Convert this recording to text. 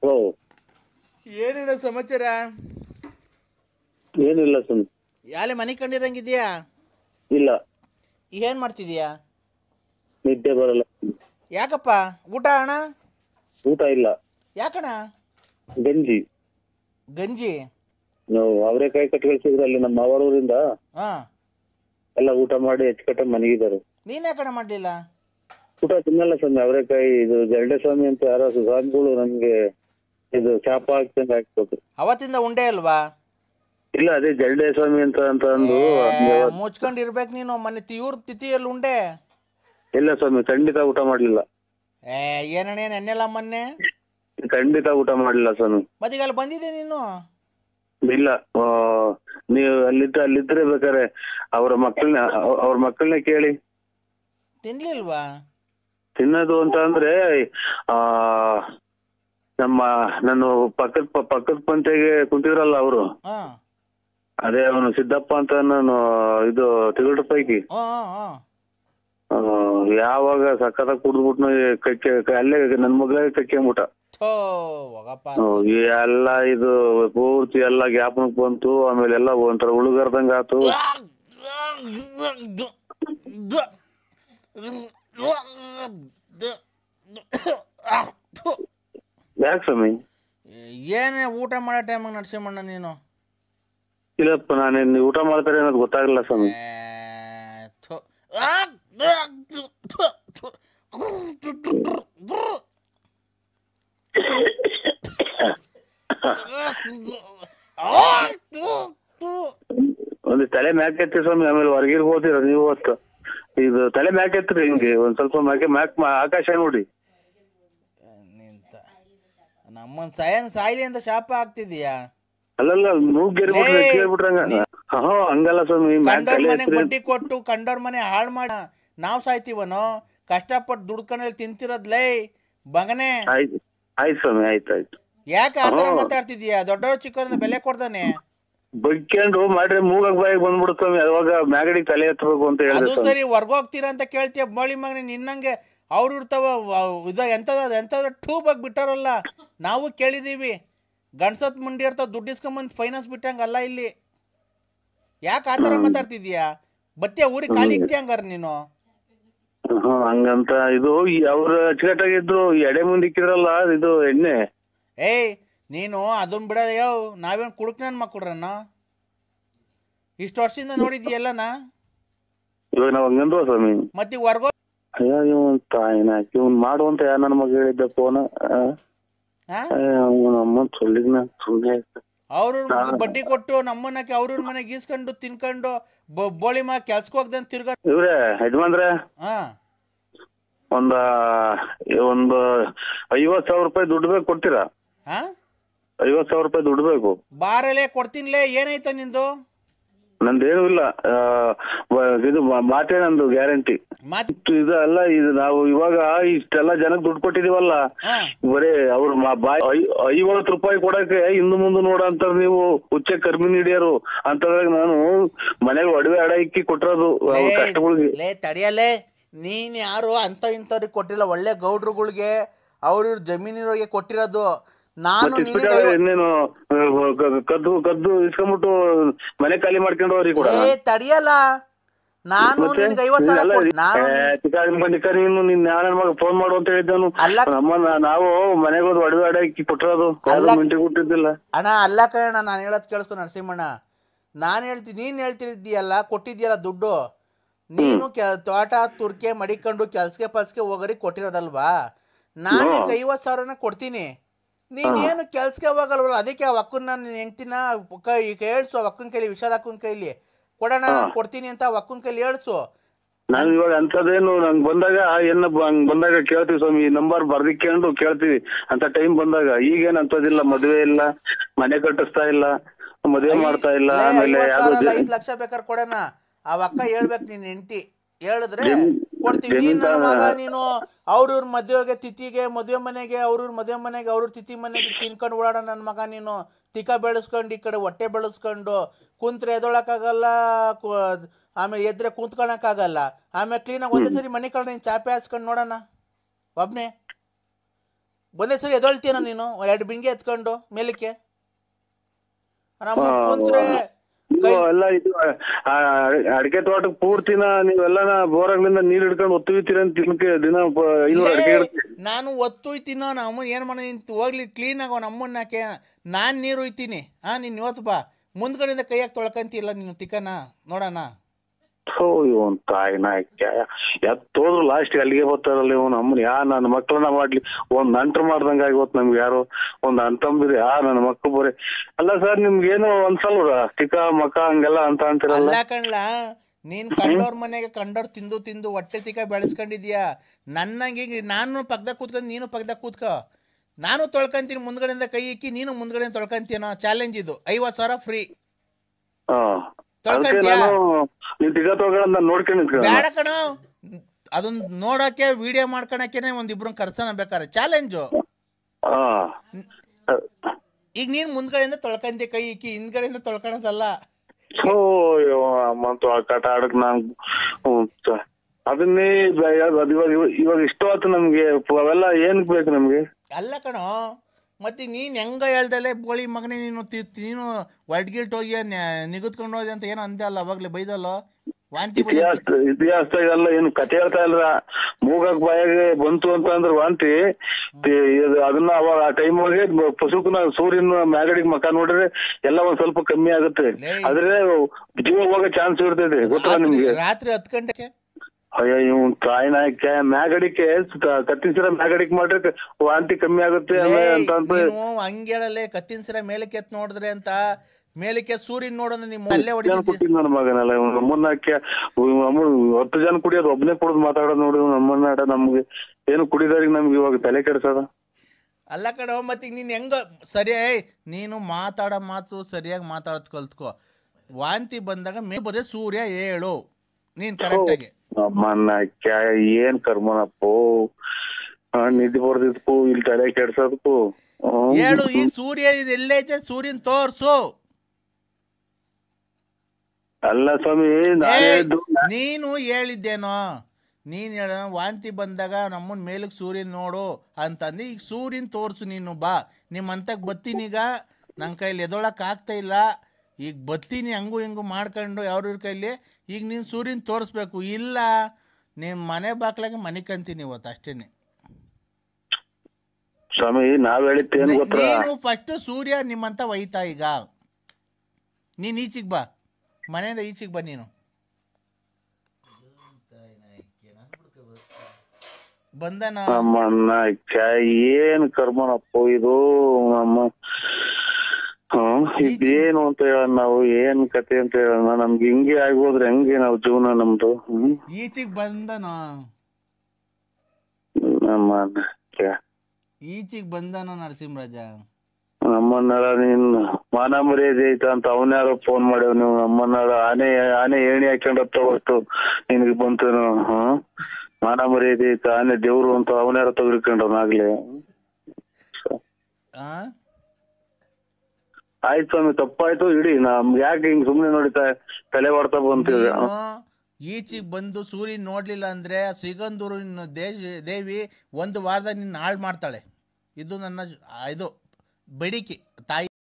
ಓ ಏನೇನು ಸಮಾಚಾರ ಏನಿಲ್ಲ ಸ್ವಾಮಿ ಯಾಲೆ ಮನೆ ಕಂಡಿರಂಗಿದ್ಯಾ ಇಲ್ಲ ಏನು ಮಾಡ್ತಿದ್ಯಾ ನಿದ್ದೆ ಬರಲ್ಲ ಯಾಕಪ್ಪ ಊಟ ಅಣ್ಣ ಊಟ ಇಲ್ಲ ಯಾಕಣ್ಣ ಗಂಜಿ ಗಂಜಿ ನಾವು ಅವರೆಕಾಯಿ ಕಟ್ಟಿ ಕಳ್ಸಿದ್ರು ಅಲ್ಲಿ ನಮ್ಮ ಅವರೂರಿಂದ ಹಾಂ ಎಲ್ಲ ಊಟ ಮಾಡಿ ಹೆಚ್ಚುಕಟ್ಟೆ ಮನಗಿದ್ದಾರೆ ನೀನು ಯಾಕಣ್ಣ ಮಾಡಲಿಲ್ಲ ಊಟ ತಿನ್ನಲ್ಲ ಸ್ವಾಮಿ ಅವರೆಕಾಯಿ ಇದು ಜರಡೆ ಸ್ವಾಮಿ ಅಂತ ಯಾರೋ ಸ್ವಾಮಿಗಳು ನಮ್ಗೆ ಇದು ಶಾಪ ಹಾಕ್ತಂಗ್ ಹಾಕ್ಬೇಕು ಅವತ್ತಿಂದ ಉಂಡೆ ಅಲ್ವಾ ಇಲ್ಲ ಅದೇ ಜರಡೆ ಸ್ವಾಮಿ ಅಂತ ಅಂತ ಅಂದು ಅದ್ನ ಯಾವತ್ತು- ಮುಚ್ಕೊಂಡು ಇರ್ಬೇಕು ನೀನು ಮೊನ್ನೆ ಇವ್ರ ತಿಥಿಯಲ್ಲಿ ಉಂಡೆ ಇಲ್ಲ ಸ್ವಾಮಿ ಖಂಡಿತ ಊಟ ಮಾಡ್ಲಿಲ್ಲ ಏ ಏನಣ್ಣ ನೆನ್ನೆಲ್ಲ ಮೊನ್ನೆ ಖಂಡಿತ ಊಟ ಮಾಡ್ಲಿಲ್ಲ ಸ್ವಾಮಿ ಮತ್ತೀಗ ಅಲ್ಲಿ ಬಂದಿದೆ ನೀನು ಇಲ್ಲ ಆ, ನೀವು ಅಲ್ಲಿದ್ದ ಅಲ್ಲಿದ್ರೆ ಬೇಕಾರೆ ಅವ್ರ ಮಕ್ಕಳನ್ನ ಅವ್ರ ಮಕ್ಕಳನ್ನ ಕೇಳಿ ತಿನ್ಲಿಲ್ವಾ ತಿನ್ನೋದು ಅಂತ ಅಂದ್ರೆ ಆ ನಮ್ಮ ನಾನು ಪಕ್ಕದ ಪಕ್ಕದ ಪಂತೆಗೆ ಕುಂತಿದ್ರಲ್ಲ ಅವರು ಹಾಂ ಅದೇ ಅವನು ಸಿದ್ದಪ್ಪ ಅಂತ ನಾನು ಇದು ತಿರುಗಡ ಪೈಕಿ ಹಾಂ ಹಾಂ ಆ, ಯಾವಾಗ ಸಕ್ಕತ್ತಾಗಿ ಕುಡ್ದ್ಬಿಟ್ನು ಕಕ್ಕೆ ಅಲ್ಲೇ ನನ್ ಮಗಳಿಗೆ ಕಕ್ಕೆಂಬಿಟ್ಟ ಥೋ ಹೋಗಪ್ಪ ಎಲ್ಲ ಇದು ಪೂರ್ತಿ ಎಲ್ಲ ಜ್ಞಾಪನಕ್ ಬಂತು ಆಮೇಲೆ ಎಲ್ಲ ಒಂಥರ ಉಳುಗರ್ದಂಗ ಆತು ಯಾಕೆ ಸ್ವಾಮಿ ಏನೇ ಊಟ ಮಾಡೋ ಟೈಮಾಗ ನರಸಿಂಹಣ್ಣ ನೀನು ಇಲ್ಲಪ್ಪ ನಾನೇನ್ ಊಟ ಮಾಡ್ತಾರೆ ಅನ್ನೋದು ಗೊತ್ತಾಗಲ್ಲ ಸ್ವಾಮಿ ಏ, ಥು. ಒಂದು ತಲೆ ಮ್ಯಾಕ್ ಎತ್ತಿ ಸ್ವಾಮಿ ಆಮೇಲೆ ಹೊರಗಿರ್ಬೋದಿರ ನೀವು ಹೊತ್ತು ಇದು ತಲೆ ಮ್ಯಾಕ್ ಎತ್ರಿ ಹಿಂಗೆ ಒಂದ್ ಸ್ವಲ್ಪ ಮ್ಯಾಕೆ ಮ್ಯಾಕ್ ಮಾ- ಆಕಾಶ ನೋಡಿ ನಿಂತ ನಮ್ಮನ್ ಸಾಯನ್ ಸಾಯ್ಲಿ ಅಂತ ಶಾಪ ಆಗ್ತಿದೀಯಾ ಅಲ್ಲಲ್ಲ ಮೂಗ್ಗೆರ್ಬಿಟ್ರೆ ಏಯ್! ಕೇಳ್ಬಿಟ್ರಂಗ ಹಾ ಹಂಗಲ್ಲ ಸ್ವಾಮಿ ಮ್ಯಾಕ್ ಕಂಡೋರ್ ತಲೆ ಮನೆಗ್ ಎತ್ರಿ ಬಡ್ಡಿ ಕೊಟ್ಟು ಕಂಡೋರ್ ಮನೆ ಹಾಳು ಮಾಡ ನಾವ್ ಸಾಯ್ತೀವನೋ ಕಷ್ಟಪಟ್ಟು ದುಡ್ಕೊಂಡಲ್ಲಿ ತಿಂತಿರೋದ್ಲೇ ಮಗನೇ ಆಯ್ತು ಆಯ್ತು ಸ್ವಾಮಿ ಆಯ್ತು ಆಯ್ತು ಯಾಕೆ ಆ ಥರ ಹ್ಮ್. ಮಾತಾಡ್ತಿದೀಯ ದೊಡ್ಡವ್ರ ಚಿಕ್ಕವ್ರನ್ನ ಬೆಲೆ ಕೊಡ್ತಾನೆ ಬಗ್ಕೊಂಡು ಮಾಡ್ರೆ ಮೂಗಾಗ್ ಬಾಯಿಗೆ ಬಂದ್ಬಿಡುತ್ತೆ ಸ್ವಾಮಿ ಅವಾಗ ಮ್ಯಾಗಡಿಗೆ ತಲೆ ಎತ್ತಬೇಕು ಅಂತ ಅದು ಹೇಳಿದೆ ಸ್ವಾಮಿ ಸರಿ ಹೊರ್ಗೋಗ್ತೀರಾ ಅಂತ ಕೇಳ್ತೀಯ ಬೋಳಿ ಮಗನೇ ನಿನ್ನಂಗೆ ಅವ್ರು ಇರ್ತಾವ ಇದ ಎಂತದ ಎಂತದ ಟೂಬಾಗಿ ಬಿಟ್ಟಾರಲ್ಲ ನಾವು ಕೇಳಿದೀವಿ ಗಂಡ್ಸತ್ ಮುಂಡಿ ಇರ್ತಾವ ದುಡ್ಡು ಇಸ್ಕೊಂಬಂದು ಫೈನಾನ್ಸ್ ಬಿಟ್ಟಂಗ ಅಲ್ಲ ಇಲ್ಲಿ ಯಾಕೆ ಆ ಥರ ಮಾತಾಡ್ತಿದ್ಯಾ ಬತ್ತಿಯ ಊರಿಗೆ ಖಾಲಿ ಇಕ್ತಿ ಹಂಗಾರ ನೀನು ಹಾ ಹಂಗಂತ ಇದು ಈ ಅವ್ರ ಅಚ್ಚುಕಟ್ಟಾಗಿದ್ರು ಈ ಎಡೆ ಮುಂದೆ ಇಕ್ಕಿದ್ರಲ್ಲ ಇದು ಎಣ್ಣೆ ಏಯ್ ನೀನು ಅದನ್ನ ಬಿಡ ಯೋ ನಾವೇನು ಕುಡುಕ್ ನನ್ನ ಮಕ್ಕಳ್ರನ್ನ ಇಷ್ಟು ವರ್ಷದಿಂದ ನೋಡಿದ್ಯಲ್ಲನ ಇವಾಗ ನಾವ್ ಹಂಗಂದ್ವ ಸ್ವಾಮಿ ಮತ್ತೆ ಹೊರ್ಗೋ ಅಯ್ಯೋ ಇವನ್ ತಾಯಿನ ಇವನ್ ಮಾಡುವಂತ ಯಾರ ನನ್ನ ಮಗ ಹೇಳಿದ್ದ ಫೋನ್ ಹಾ ಅವನ ಅಮ್ಮ ಸೊಲ್ಲಿಗ್ನ ಸುಮ್ಮನೆ ಅವ್ರ ಬಡ್ಡಿ ಕೊಟ್ಟು ನಮ್ಮನ್ನಕ್ಕೆ ಅವ್ರ ಮನೆಗೆ ಗೀಸ್ಕೊಂಡು ತಿನ್ಕೊಂಡು ಬ- ಬೋಳಿ ಮಾ ಕೆಲ್ಸಕ್ಕೆ ಹೋಗ್ದಂತ ತಿರ್ಗ ಇವ್ರೆ ಯಜಮಾನ್ರೆ ಹಾ ಒಂದ ಒಂದು ಐವತ್ ಸಾವಿರ ರೂಪಾಯಿ ದುಡ್ಡು ಬೇಕು ಕೊಡ್ತೀರಾ ಹಾ ಐವತ್ ಸಾವಿರ ರೂಪಾಯಿ ದುಡ್ಡು ಬೇಕು ಬಾರಲೆ ಕೊಡ್ತೀನಿಲೇ ಏನಾಯ್ತು ನಿಂದು ನಂದೇನು ಇಲ್ಲ ಆ, ವ- ಇದು ಮಾ- ಮಾತೇ ನಂದು ಗ್ಯಾರಂಟಿ ಮಾತ್ ಇದು ಅಲ್ಲ ಇದು ನಾವು ಇವಾಗ ಇಷ್ಟೆಲ್ಲ ಜನಕ್ಕೆ ದುಡ್ಡು ಕೊಟ್ಟಿದೀವಲ್ಲ ಹಾ ಬರೀ ಅವ್ರ ಬಾಯ್ ಐವತ್ತು ರೂಪಾಯಿ ಕೊಡಕ್ಕೆ ಹಿಂದು ಮುಂದೆ ನೋಡ ಅಂತ ನೀವು ಹುಚ್ಚ ಕರ್ಮಿ ಹಿಡಿಯರು ಅಂತಂದಾಗ ನಾನು ಮನೆಗೆ ಒಡವೆ ಅಡ ಇಕ್ಕಿ ಕೊಟ್ಟಿರೋದು ಅವ್ರ ಲೇ, ಕಷ್ಟಗಳಿಗೆ ಲೇ ತಡಿಯಲೇ ನೀನ್ ಯಾರು ಅಂತ ಇಂಥವ್ರಿಗೆ ಕೊಟ್ಟಿಲ್ಲ ಒಳ್ಳೆ ಗೌಡ್ರುಗಳಿಗೆ ಅವ್ರ ಜಮೀನಿರೋರಿಗೆ ಕೊಟ್ಟಿರೋದು ನಾನು ಮತ್ತೆ ನಿನಗೆ ಇಸ್ಬಿಟ್ಟಾಗ ಇನ್ನೇನು ಆ, ಕ- ಕದ್ದು ಕದ್ದು ಇಸ್ಕೊಂಬಿಟ್ಟು ಮನೆ ಖಾಲಿ ಮಾಡ್ಕೊಂಡು ಅವ್ರಿಗೆ ಕೂಡ ಏ ತಡಿಯಲ್ಲ ನಾನು ನಿನ್ಗೆ ಐವತ್ತು ಸಾವಿರ ಕೊಡ್- ನಾನು ನೀನು ನಿನ್ ನನ್ನ ಮಗ ಫೋನ್ ಮಾಡು ಅಂತ ಹೇಳಿದ್ದನು ಅಲ್ಲ. ನಮ್ಮ ನಾವು ಮನೆಗೆ ಹೋದ್ ಒಡವೆ ಅಡ ಇಕ್ಕಿ ಕೊಟ್ಟಿರೋದು ಅಲ್ಲ. ಯಾವ್ದೋ ಮಿಂಟಿ ಕೊಟ್ಟಿದ್ದಿಲ್ಲ ಅಣ್ಣ ಅಲ್ಲ ಕಣ ನಾನು ಹೇಳೋದು ಕೇಳಿಸ್ಕೊ ನರಸಿಂಹಣ್ಣ ನಾನು ಹೇಳ್ತೀನಿ ನೀನು ಹೇಳ್ತಿದ್ದೀಯಲ್ಲ ಕೊಟ್ಟಿದ್ಯಲ್ಲ ದುಡ್ಡು ನೀನು ಕೆ ತೋಟ ತುರ್ಕೆ ಮಡಿಕೊಂಡು ಕೆಲ್ಸಕ್ಕೆ ಪಲ್ಸಕ್ಕೆ ಹೋಗೋರಿಗೆ ಕೊಟ್ಟಿರೋದಲ್ವಾ ನಾನು ನಿಮ್ಗೆ ಐವತ್ತು ಸಾವಿರನ ಕೊಡ್ತೀನಿ ನೀನೇನು ಕೆಲ್ಸಕ್ಕೆ ಹೋಗಲ್ವಲ್ಲ ಅದಕ್ಕೆ ಆ ಅಕ್ಕನ ನಾನು ಹೆಂಡ್ತಿನ ಕೈ ಹೇಳ್ಸು ಆ ಅಕ್ಕನ ಕೈಲಿ ವಿಶಾಲ ಅಕ್ಕನ ಕೈಲಿ ಕೊಡೋಣ ನಾನ್ ಕೊಡ್ತೀನಿ ಅಂತ ಆ ಅಕ್ಕನ ಕೈಲಿ ಹೇಳ್ಸು ನಾನು ಇವಾಗ ಅಂತದೇನು ನಂಗ್ ಬಂದಾಗ ಏನ ಹಂಗ್ ಬಂದಾಗ ಕೇಳ್ತೀವಿ ಸ್ವಾಮಿ ಈ ನಂಬರ್ ಬರ್ದಿಕೊಂಡು ಕೇಳ್ತೀವಿ ಅಂತ ಟೈಮ್ ಬಂದಾಗ ಈಗೇನ್ ಅಂತದಿಲ್ಲ ಮದ್ವೆ ಇಲ್ಲ ಮನೆ ಕಟ್ಟಿಸ್ತಾ ಇಲ್ಲ ಮದ್ವೆ ಮಾಡ್ತಾ ಇಲ್ಲ ಲೇ, ಆಮೇಲೆ ಐವತ್ತು ಯಾವ್ದು ಸಾವಿರ ಅಲ್ಲ, ಜ- ಐದು ಲಕ್ಷ ಬೇಕಾದ್ರೆ ಕೊಡೋಣ ಆ ಅಕ್ಕ ಹೇಳ್ಬೇಕು ನಿನ್ ಹೆಂಡತಿ ಹೇಳಿದ್ರೆ ಜಮೀನ್- ಕೊಡ್ತೀವಿ ಜಮೀನ್ ನೀನ್ ನನ್ನ ಮಗ ತರ- ನೀನು ಅವ್ರವ್ರ ಮದುವೆಗೆ ತಿಥಿಗೆ ಮದುವೆ ಮನೆಗೆ ಅವ್ರವ್ರ ಮದುವೆ ಮನೆಗೆ ಅವ್ರವ್ರ ತಿಥಿ ಮನೆಗೆ ತಿನ್ಕೊಂಡು ಓಡಾಡ ನನ್ನ ಮಗ ನೀನು ತಿಕ್ಕ ಬೆಳೆಸ್ಕೊಂಡು ಈ ಕಡೆ ಹೊಟ್ಟೆ ಬೆಳೆಸ್ಕೊಂಡು ಕುಂತ್ರೆ ಎದೊಳಕ್ಕಾಗಲ್ಲ ಕು- ಆಮೇಲೆ ಎದ್ರೆ ಕುಂತ್ಕೊಳಕ್ಕಾಗಲ್ಲ ಆಮೇಲೆ ಕ್ಲೀನಾಗಿ ಒಂದೇ ಸರಿ ಮನೆ ಕಡೆ ನೀನು ಚಾಪೆ ಹಾಸ್ಕೊಂಡು ನೋಡೋಣ ಒಬ್ನೇ ಒಂದೇ ಸರಿ ಎದೊಳ್ತೀನ ನೀನು ಎರಡು ಬಿಂಗೆ ಎತ್ಕೊಂಡು ಮೇಲಕ್ಕೆ ನಮ್ಮ ಕುಂತ್ರೆ ನೀವು ಎಲ್ಲ ಇದು ಆ, ಅಡಿಕೆ ತೋಟಕ್ಕೆ ಪೂರ್ತಿನ ನೀವೆಲ್ಲ ಬೋರಾಗ್ಲಿಂದ ನೀರ್ ಹಿಡ್ಕೊಂಡು ಒತ್ತುವಿತೀರ ಅಂತ ದಿನಕ್ಕೆ ದಿನ ಪ- ಐನೂರು ಅಡಿಕೆ ಏ, ಗಿಡಕ್ಕೆ ನಾನು ಒತ್ತು ಒಯ್ತೀನೋ ನಮ್ಮ ಏನು ಮಾಡ ನಿಂತು ಹೋಗ್ಲಿ ಕ್ಲೀನ್ ಆಗೋ ನಮ್ಮನ್ನ ಯಾಕೆ ನಾನು ನೀರು ಒಯ್ತೀನಿ ಹಾಂ ನೀನು ಇವತ್ತು ಬಾ ಮುಂದ್ಗಡೆಯಿಂದ ಕೈಯಾಗಿ ತೊಳ್ಕೊಂತಿಲ್ಲ ನೀನು ತಿಕ್ಕನ ನೋಡೋಣ ಥೋ ಇವನ್ ತಾಯಿನ ಎತ್ತೋದ್ರು ಲಾಸ್ಟ್ ಅಲ್ಲಿಗೆ ಬರ್ತಾರಲ್ಲ ಇವನು ಅಮ್ಮನ್ ಯಾ ನನ್ನ ಮಕ್ಕಳನ್ನ ಮಾಡ್ಲಿ ಒಂದ್ ನಂಟ್ರು ಮಾಡ್ದಂಗ ಆಗಿವತ್ ನಮ್ಗೆ ಯಾರು ಒಂದ್ ಅಂತಂಬಿರಿ ಯಾ ನನ್ನ ಮಕ್ಕಳು ಬರೀ ಅಲ್ಲ ಸರ್ ನಿಮ್ಗೇನು ಒಂದ್ಸಲ್ವ ಟಿಕ ಮಕ ಹಂಗೆಲ್ಲ ಅಂತ ಅಂತಿರಲ್ಲ ಅಲ್ಲ ಕಣ್ಲ ನೀನ್ ಕಂಡೋರ್ ಮನೆಗೆ ಕಂಡೋರ್ ತಿಂದು ತಿಂದು ಹೊಟ್ಟೆ ತಿಕ್ಕ ಬೆಳೆಸ್ಕೊಂಡಿದ್ಯಾ ನನ್ನಂಗೆ ಈಗ ನಾನು ಪಕ್ಕದಾಗ ಕೂತ್ಕೊಂಡು ನೀನು ಪಕ್ಕದಾಗ ಕೂತ್ಕೋ ನಾನು ತೊಳ್ಕೊಂತೀನಿ ಮುಂದ್ಗಡೆಯಿಂದ ಕೈ ಇಕ್ಕಿ ನೀನು ಮುಂದ್ಗಡೆಯಿಂದ ತೊಳ್ಕೊಂತೀನೋ ಚಾಲೆಂಜ್ ಇದು ಐವತ್ತು ಸಾವಿರ ಫ್ರೀ ಹಾ ಅದಕ್ಕೆ ತೊಳ್ಕೊಂತ್ಯಾ? ನಾನು ನೀನ್ ಟಿಕ ತಗೊಳಂತ ನಾನು ನೋಡ್ಕೊಂಡು ನಿಂತ್ಕೊಳ್ಳ ಬೇಡ ಕಣೋ ಅದನ್ನ ನೋಡೋಕೆ ವಿಡಿಯೋ ಮಾಡ್ಕೊಳಕ್ಕೆ ಒಂದಿಬ್ರು ಕರ್ಸೋಣ ಬೇಕಾರೆ ಚಾಲೆಂಜು ಹಾ ಈಗ ನೀನು ಮುಂದ್ಗಡೆಯಿಂದ ತೊಳ್ಕೊಂತೀಯ ಕೈ ಇಕ್ಕಿ ಹಿಂದ್ಗಡೆಯಿಂದ ತೊಳ್ಕೊಳೋದಲ್ಲ ಥೋ ಇವ ಅಮ್ಮಂತು ಆ ಕಟ ಆಡಕ್ ನಾನ್ ಹ್ಮ್, ತ- ಅದನ್ನೇ ಬ- ಅದ್ ಇವಾಗ ಇವಾಗ ಇಷ್ಟವಾತು ನಮ್ಗೆ ಪ- ಅವೆಲ್ಲ ಏನಕ್ ಬೇಕು ನಮ್ಗೆ ಅಲ್ಲ ಕಣೋ ಮತ್ತೆ ನೀನು ಹೆಂಗ ಹೇಳ್ದಲೆ ಬೋಳಿ ಮಗನೇ ನೀನು ತಿ- ನೀನು ಹೊಡ್ಗಿಲ್ಟ್ ಹೋಗಿ ನಿಗದ್ಕೊಂಡು ಹೋದೆ ಅಂತ ಏನೋ ಅಂದೆ ಅಲ್ಲ ಅವಾಗ್ಲೇ ಬೈದಲ್ಲ ವಾಂತಿ ಬಂದಿತ್ತು. ಇತಿಹಾಸ ಇತಿಹಾಸದಾಗೆಲ್ಲ ಏನು ಕತೆ ಹೇಳ್ತಾ ಇಲ್ರ ಮೂಗಕ್ ಬಾಯಾಗೆ ಬಂತು ಅಂತ ಅಂದ್ರೆ ವಾಂತಿ ತಿ- ಇದು ಅದನ್ನ ಅವಾಗ ಆ ಟೈಮ್ ಒಳಗೆ ಪಶುಕನ ಸೂರ್ಯನ ಮ್ಯಾಗಡಿಗೆ ಮಕ ನೋಡಿದ್ರೆ ಎಲ್ಲ ಒಂದ್ ಸ್ವಲ್ಪ ಕಮ್ಮಿ ಆಗುತ್ತೆ ಲೇ. ಆದ್ರೆ ಜೀವ ಹೋಗೋ ಚಾನ್ಸ್ ಇರ್ತೈತೆ ಗೊತ್ತಾ ರಾತ್ರಿ ನಿಮ್ಗೆ ರಾತ್ರಿ ಹತ್ತು ಗಂಟೆಗೆ ಅಯ್ಯೋ ಇವ್ ತಾಯಿನಾಯ್ಕೆ ಮ್ಯಾಗಡಿಕೆ ಕತ್ತಿಸಿರ ಮ್ಯಾಗಡಿಕೆ ಮಾಡ್ರೆ ವಾಂತಿ ಕಮ್ಮಿ ಆಗುತ್ತೆ ಆಮೇಲೆ ಅಂತ ಅಂತ ನೀನು ಹಂಗೇಳಲೆ ಕತ್ತಿನ ಸಿರ ಮೇಲಕ್ಕೆ ಎತ್ ನೋಡಿದ್ರೆ ಅಂತ ಮೇಲಕ್ಕೆ ಸೂರ್ಯನ್ ನೋಡೋದು ನಿಮ್ಮ ಅಲ್ಲೇ ಜನ ಹೊಡಿತೀನಿ ಕೊಟ್ಟಿದ್ ನನ್ನ ಮಗನಲ್ಲ ಇವ್ನು ನಮ್ಮನ್ನ ಹಾಕಿ ಅಮ್ಮ ಹತ್ತು ಜನ ಕುಡಿಯೋದು ಒಬ್ನೇ ಕುಡಿದು ಮಾತಾಡೋದು ನೋಡಿ ಇವ್ನು ನಮ್ಮನ್ನ ಆಡ ನಮ್ಗೆ ಏನು ಕುಡಿದಾರಿಗೆ ನಮ್ಗೆ ಇವಾಗ ತಲೆ ಕೆಡ್ಸದ ಅಲ್ಲ ಕಣೋ ಮತ್ತೆ ನೀನು ಹೆಂಗ ಸರಿ ನೀನು ಮಾತಾಡೋ ಮಾತು ಸರಿಯಾಗಿ ಮಾತಾಡೋದು ಕಲ್ತ್ಕೋ ವಾಂತಿ ಬಂದಾಗ ಮೇ ಬದೇ ಸೂರ್ಯ ಏಳು ನೀನು ಕರೆಕ್ಟಾಗಿ ನಮ್ಮನ್ನ ಕ್ಯಾ ಏನ್ ಕರ್ಮನಪ್ಪೋ ಆ, ನಿದ್ದೆ ಬರ್ದಿದ್ಕು ಇಲ್ಲಿ ತಲೆ ಕೆಡ್ಸೋದಕ್ಕೂ ಹ್ಮ್. ಹೇಳು ಈಗ ಸೂರ್ಯ ಇದು ಎಲ್ಲೈತೆ ಸೂರ್ಯನ್ ತೋರ್ಸು ಅಲ್ಲ ಸ್ವಾಮಿ ನಾನ್ ಏಯ್, ಹೇಳಿದ್ದು ನೀನು ಹೇಳಿದ್ದೇನೋ ನೀನು ಹೇಳ ವಾಂತಿ ಬಂದಾಗ ನಮ್ಮನ್ ಮೇಲಕ್ಕೆ ಸೂರ್ಯನ್ ನೋಡು ಅಂತಂದು ಈಗ ಸೂರ್ಯನ್ ತೋರ್ಸು ನೀನು ಬಾ ನಿಮ್ಮ ಅಂತಕ್ಕೆ ಬತ್ತೀನೀಗ ನನ್ನ ಕೈಲಿ ಎದೊಳಕ್ ಆಗ್ತಾ ಇಲ್ಲ ಈಗ ಬತ್ತೀನಿ ಹಂಗು ಹಿಂಗು ಮಾಡ್ಕೊಂಡು ಯಾವ್ರ ಕೈಲಿ ಈಗ ನೀನು ಸೂರ್ಯನ್ ತೋರಿಸ್ಬೇಕು ಇಲ್ಲ ನಿಮ್ಮ ಮನೆ ಬಾಗ್ಲಾಗೆ ಮನೆ ಕಂತೀನಿ ಇವತ್ತು ಅಷ್ಟೇನೆ ಸ್ವಾಮಿ ನಾವ್ ಹೇಳಿದ್ದು ಏನ್ ಗೊತ್ತಾ ನೀನು ಫಸ್ಟ್ ಸೂರ್ಯ ನಿಮ್ಮಂತ ಒಯ್ತಾ ಈಗ ನೀನು ಈಚಿಗೆ ಬಾ ಮನೆಯಿಂದ ಈಚಿಗೆ ಬಾ ನೀನು ಬಂದನ ನಮ್ಮನ್ನ ಕ್ಯಾ ಏನ್ ಕರ್ಮನಪ್ಪೋ ಇದು ನಮ್ಮ ಹ್ಮ್ ಇದೇನು ಅಂತ ಹೇಳೋಣ ನಾವು ಏನ್ ಕತೆ ಅಂತ ಹೇಳೋಣ ನಮ್ಗೆ ಹಿಂಗೆ ಆಗೋದ್ರೆ ಹೆಂಗೆ ನಾವು ಜೀವನ ನಮ್ದು ಹ್ಮ್ ಈಚಿಗೆ ಬಂದನ ನಮ್ಮನ್ನ ಕ್ಯಾ ಈಚಿಗೆ ಬಂದನ ನರಸಿಂಹರಾಜ ನಮ್ಮನ್ನೆಲ್ಲ ನೀನ್ ಮಾನ ಮರ್ಯಾದೆ ಐತ ಅಂತ ಅವನ್ಯಾರೋ ಫೋನ್ ಮಾಡ್ಯಾವ ನೀವು ನಮ್ಮನ್ನೆಲ್ಲ ಆನೆ ಆನೆ ಏಣಿ ಹಾಕೊಂಡ್ ಹೊತ್ತು ನಿನಗೆ ಬಂತೇನು ಹ್ಮ್ ಮಾನ ಮರ್ಯಾದೆ ಐತ ಆನೆ ದೇವ್ರು ಅಂತ ಅವನ್ಯಾರೋ ತೆಗೆದುಕೊಂಡವನಾಗ್ಲಿ ಆ ಆಯ್ತು ಸ್ವಾಮಿ ತಪ್ಪಾಯ್ತು ಇಡಿ ನಮ್ ಯಾಕೆ ಹಿಂಗ್ ಸುಮ್ನೆ ನೋಡಿತಾ ತಲೆ ಹೊಡ್ತಾ ಬಂತೀವಿ ನೀನು ಈಚಿಗೆ ಬಂದು ಸೂರ್ಯನ ನೋಡ್ಲಿಲ್ಲ ಅಂದ್ರೆ ಸಿಗಂದೂರು ದೇಶ ದೇವಿ ಒಂದು ವಾರದಾಗ ನಿನ್ನ ಹಾಳು ಮಾಡ್ತಾಳೆ ಇದು ನನ್ನ ಜ- ಆ, ಇದು ಬೇಡಿಕೆ